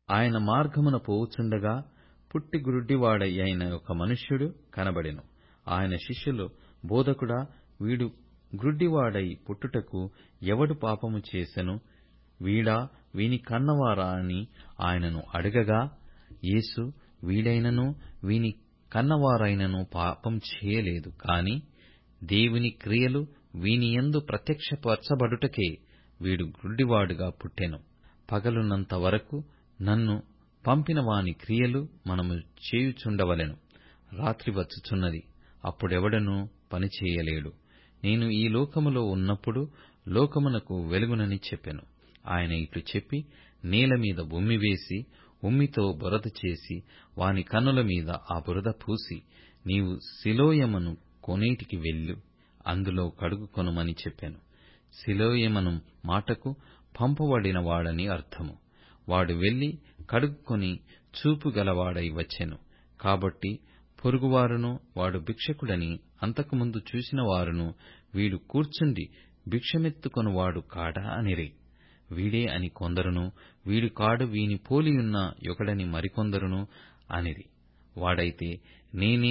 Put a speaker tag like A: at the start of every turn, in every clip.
A: ఆయన మార్గమున పోవుచుండగా పుట్టి గ్రుడ్డివాడైన ఒక మనుష్యుడు కనబడెను ఆయన శిష్యులు బోధకుడా వీడు గ్రుడ్డివాడై పుట్టుటకు ఎవడు పాపము చేసెను వీడా వీని కన్నవారా అని ఆయనను అడగగా యేసు వీడైనను వీని కన్నవారైనను పాపం చేయలేదు కాని దేవుని క్రియలు వీనియందు ప్రత్యక్షపరచబడుటకే వీడు గ్రుడ్డివాడుగా పుట్టెను పగలున్నంత వరకు నన్ను పంపిన వాని క్రియలు మనము చేయుచుండవలెను రాత్రి వచ్చుచున్నది అప్పుడెవడనూ పని చేయలేడు నేను ఈ లోకములో ఉన్నప్పుడు లోకమునకు వెలుగునని చెప్పెను ఆయన ఇట్లు చెప్పి నేల మీద ఉమ్మి వేసి ఉమ్మితో బురద చేసి వాని కన్నుల మీద ఆ బురద పూసి నీవు సిలోయమను కోనేటికి వెళ్ళు అందులో కడుగుకొనుమని చెప్పెను సిలోయమను మాటకు పంపబడిన వాడని అర్థము వాడు వెళ్లి కడుగుకొని చూపు గలవాడై వచ్చెను కాబట్టి పొరుగువారును వాడు భిక్షకుడని అంతకుముందు చూసిన వారును వీడు కూర్చుండి భిక్షమెత్తుకొనువాడు కాడా అనిరి వీడే అని కొందరును వీడు కాడు వీని పోలియున్న యొకడని మరికొందరును అనిరి వాడైతే నేనే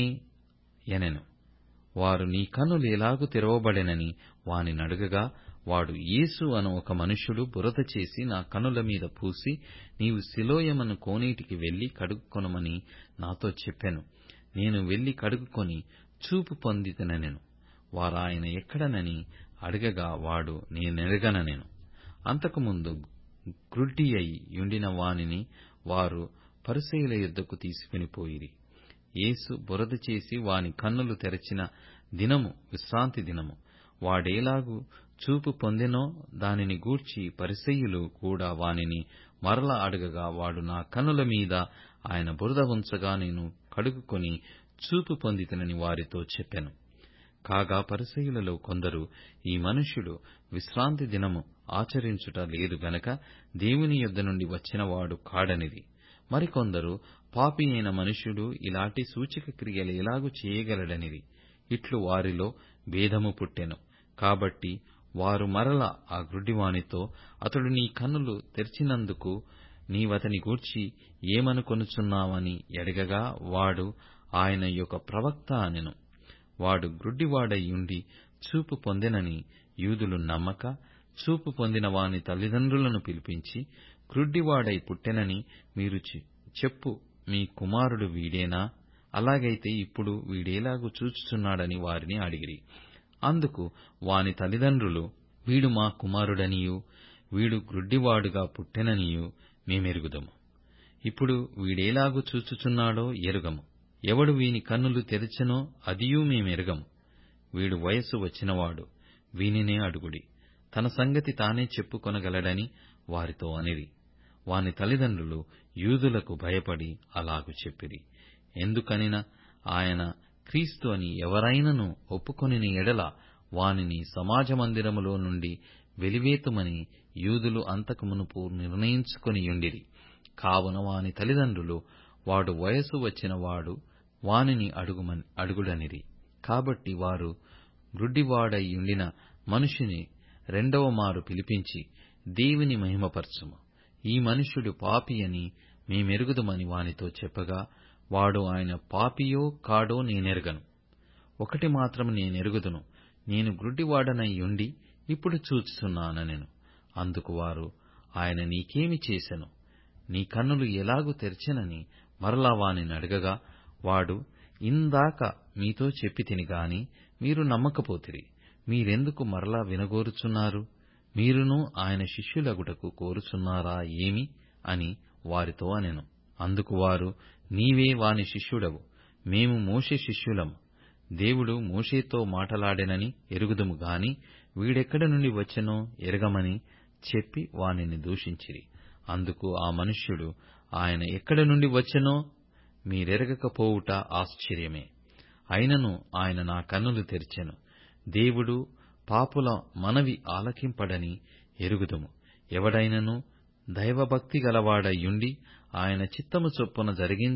A: యనెను వారు నీ కన్నులు ఎలాగు తెరవబడెనని వానినడగగా వాడు యేసు అను ఒక మనుష్యుడు బురద చేసి నా కన్నుల మీద పూసి నీవు సిలోయమను కోనేటికి వెళ్లి కడుగుకొనుమని నాతో చెప్పెను నేను వెళ్లి కడుగుకొని చూపు పొందితినెను వారాయన ఎక్కడనని అడగగా వాడు నేనెరగననెను అంతకుముందు గ్రుడ్డి అయి యుండిన వానిని వారు పరిసయుల యొద్దకు తీసుకుని పోయిరి యేసు బురద చేసి వాని కన్నులు తెరచిన దినము విశ్రాంతి దినము వాడేలాగు చూపు పొందెనో దానిని గూర్చి పరిసయ్యులు కూడా వానిని మరల అడగగా వాడు నా కన్నుల మీద ఆయన బురద ఉంచగా నేను కడుగుకొని చూపు పొందితినని వారితో చెప్పెను కాగా పరిసయ్యులలో కొందరు ఈ మనుష్యుడు విశ్రాంతి దినము ఆచరించుట లేదు గనక దేవుని యొద్ద నుండి వచ్చినవాడు కాడనిది మరికొందరు పాపి అయిన మనుష్యుడు ఇలాంటి సూచక క్రియలు ఎలాగు చేయగలడనిది ఇట్లు వారిలో భేదము పుట్టెను కాబట్టి వారు మరల ఆ గ్రుడ్డివానితో అతడు నీ కన్నులు తెరిచినందుకు నీవతని గూర్చి ఏమనుకొనుచున్నావని అడగగా వాడు ఆయన యొక్క ప్రవక్త అనెను వాడు గ్రుడ్డివాడైయుండి చూపు పొందెనని యూదులు నమ్మక చూపు పొందిన వాని తల్లిదండ్రులను పిలిపించి గ్రుడ్డివాడై పుట్టెనని మీరు చెప్పు మీ కుమారుడు వీడేనా అలాగైతే ఇప్పుడు వీడేలాగు చూచుచున్నాడని వారిని అడిగిరి అందుకు వాని తల్లిదండ్రులు వీడు మా కుమారుడనియూ వీడు గ్రుడ్డివాడుగా పుట్టెననియూ మేమెరుగుదము ఇప్పుడు వీడేలాగు చూచుచున్నాడో ఎరుగము ఎవడు వీని కన్నులు తెరచెనో అదియూ మేమెరుగము వీడు వయస్సు వచ్చినవాడు వీనినే అడుగుడి తన సంగతి తానే చెప్పుకొనగలడని వారితో అనిరి వాని తల్లిదండ్రులు యూదులకు భయపడి అలాగు చెప్పిరి ఎందుకనిన ఆయన క్రీస్తు అని ఎవరైనను ఒప్పుకొనిన ఎడల వానిని సమాజ మందిరములో నుండి వెలివేతుమని యూదులు అంతకుమునుపు నిర్ణయించుకొనియుండిరి కావున వాని తల్లిదండ్రులు వాడు వయసు వచ్చిన వాడు వానిని అడుగుడనిరి కాబట్టి వారు గ్రుడ్డివాడైయుండిన మనుషుని రెండవ మారు పిలిపించి దేవుని మహిమపరచుము ఈ మనుష్యుడు పాపి అని మేమెరుగుదుమని వానితో చెప్పగా వాడు ఆయన పాపియో కాడో నేనెరగను ఒకటి మాత్రం నేనెరుగుదును నేను గ్రుడ్డివాడనైయుండి ఇప్పుడు చూచుచున్నానెను అందుకు వారు ఆయన నీకేమి చేసెను నీ కన్నులు ఎలాగు తెరచెనని మరలా వానినడగగా వాడు ఇందాక మీతో చెప్పితిని గాని మీరు నమ్మకపోతిరి మీరెందుకు మరలా వినగోరుచున్నారు మీరును ఆయన శిష్యులగుటకు కోరుచున్నారా ఏమి అని వారితో అనెను అందుకు వారు నీవే వాని శిష్యుడవు మేము మోషే శిష్యులము దేవుడు మోషేతో మాటలాడెనని ఎరుగుదుము గాని వీడెక్కడ నుండి వచ్చెనో ఎరగమని చెప్పి వానిని దూషించిరి అందుకు ఆ మనుష్యుడు ఆయన ఎక్కడ నుండి వచ్చెనో మీరెరగకపోవుట ఆశ్చర్యమే అయినను ఆయన నా కన్నులు తెరిచెను దేవుడు పాపుల మనవి ఆలకింపడని ఎరుగుదుము ఎవడైనను దైవభక్తి గలవాడయ్యుండి ఆయన చిత్తము చొప్పున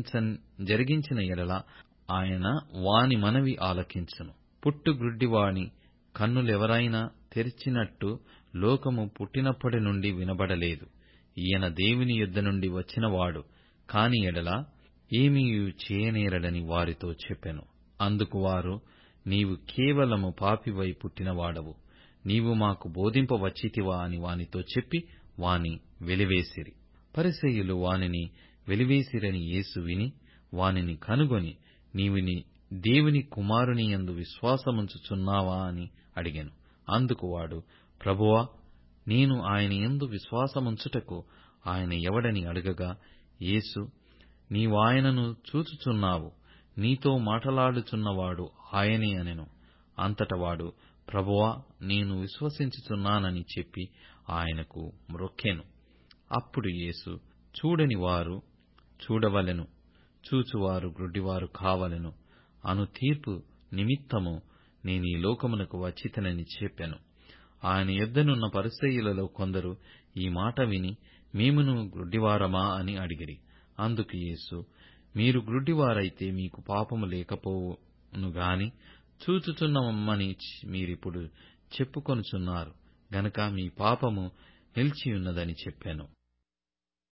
A: జరిగించిన ఎడల ఆయన వాని మనవి ఆలకించును పుట్టు గ్రుడ్డివాని కన్నులెవరైనా తెరిచినట్టు లోకము పుట్టినప్పటి నుండి వినబడలేదు ఈయన దేవుని యొద్ద నుండి వచ్చినవాడు కాని ఎడల ఏమీయూ చేయనేరడని వారితో చెప్పెను అందుకు వారు నీవు కేవలము పాపివై పుట్టినవాడవు నీవు మాకు బోధింపవచ్చితివా అని వానితో చెప్పి వాని వెలివేసిరి పరిసయ్యులు వానిని వెలివేసిరని యేసు విని వానిని కనుగొని నీవు దేవుని కుమారుని యందు విశ్వాసముంచుచున్నావా అని అడిగెను అందుకు వాడు ప్రభువా నేను ఆయన యందు విశ్వాసముంచుటకు ఆయన ఎవడని అడగగా యేసు నీవాయనను చూచుచున్నావు నీతో మాటలాడుచున్నవాడు ఆయనే అనెను అంతట వాడు ప్రభువా నేను విశ్వసించుచున్నానని చెప్పి ఆయనకు మ్రొక్కెను అప్పుడు యేసు చూడని వారు చూడవలెను చూచువారు గ్రుడ్డివారు కావలెను అను తీర్పు నిమిత్తము నేనీ లోకమునకు వచ్చితినని చెప్పెను ఆయన యొద్దనున్న పరిసయ్యులలో కొందరు ఈ మాట విని మేమును గ్రుడ్డివారమా అని అడిగిరి అందుకు యేసు మీరు గ్రుడ్డివారైతే మీకు పాపము లేకపోవునుగాని చూచుచున్నామని మీరిప్పుడు చెప్పుకొనుచున్నారు గనుక మీ పాపము నిలిచియున్నదని చెప్పెను